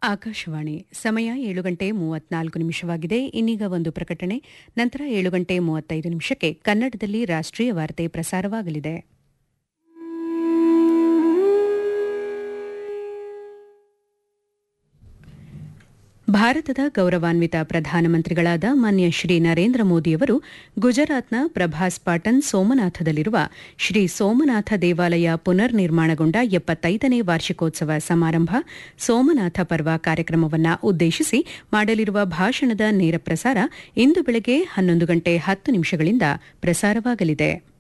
ಆಕಾಶವಾಣಿ ಸಮಯ ಏಳು ಗಂಟೆ ಮೂವತ್ನಾಲ್ಕು ನಿಮಿಷವಾಗಿದೆ ಇನ್ನೀಗ ಒಂದು ಪ್ರಕಟಣೆ ನಂತರ ಏಳು ಗಂಟೆ ಮೂವತ್ತೈದು ನಿಮಿಷಕ್ಕೆ ಕನ್ನಡದಲ್ಲಿ ರಾಷ್ಟ್ರೀಯ ವಾರ್ತೆ ಪ್ರಸಾರವಾಗಲಿದೆ ಭಾರತದ ಗೌರವಾನ್ವಿತ ಪ್ರಧಾನಮಂತ್ರಿಗಳಾದ ಮಾನ್ಯ ಶ್ರೀ ನರೇಂದ್ರ ಮೋದಿಯವರು ಗುಜರಾತ್ನ ಪ್ರಭಾಸ್ ಪಾಟನ್ ಸೋಮನಾಥದಲ್ಲಿರುವ ಶ್ರೀ ಸೋಮನಾಥ ದೇವಾಲಯ ಪುನರ್ ನಿರ್ಮಾಣಗೊಂಡ ಎಪ್ಪತ್ತೈದನೇ ವಾರ್ಷಿಕೋತ್ಸವ ಸಮಾರಂಭ ಸೋಮನಾಥ ಪರ್ವ ಕಾರ್ಯಕ್ರಮವನ್ನು ಉದ್ದೇಶಿಸಿ ಮಾಡಲಿರುವ ಭಾಷಣದ ನೇರ ಪ್ರಸಾರ ಇಂದು ಬೆಳಗ್ಗೆ ಹನ್ನೊಂದು ಗಂಟೆ ಹತ್ತು ನಿಮಿಷಗಳಿಂದ ಪ್ರಸಾರವಾಗಲಿದೆ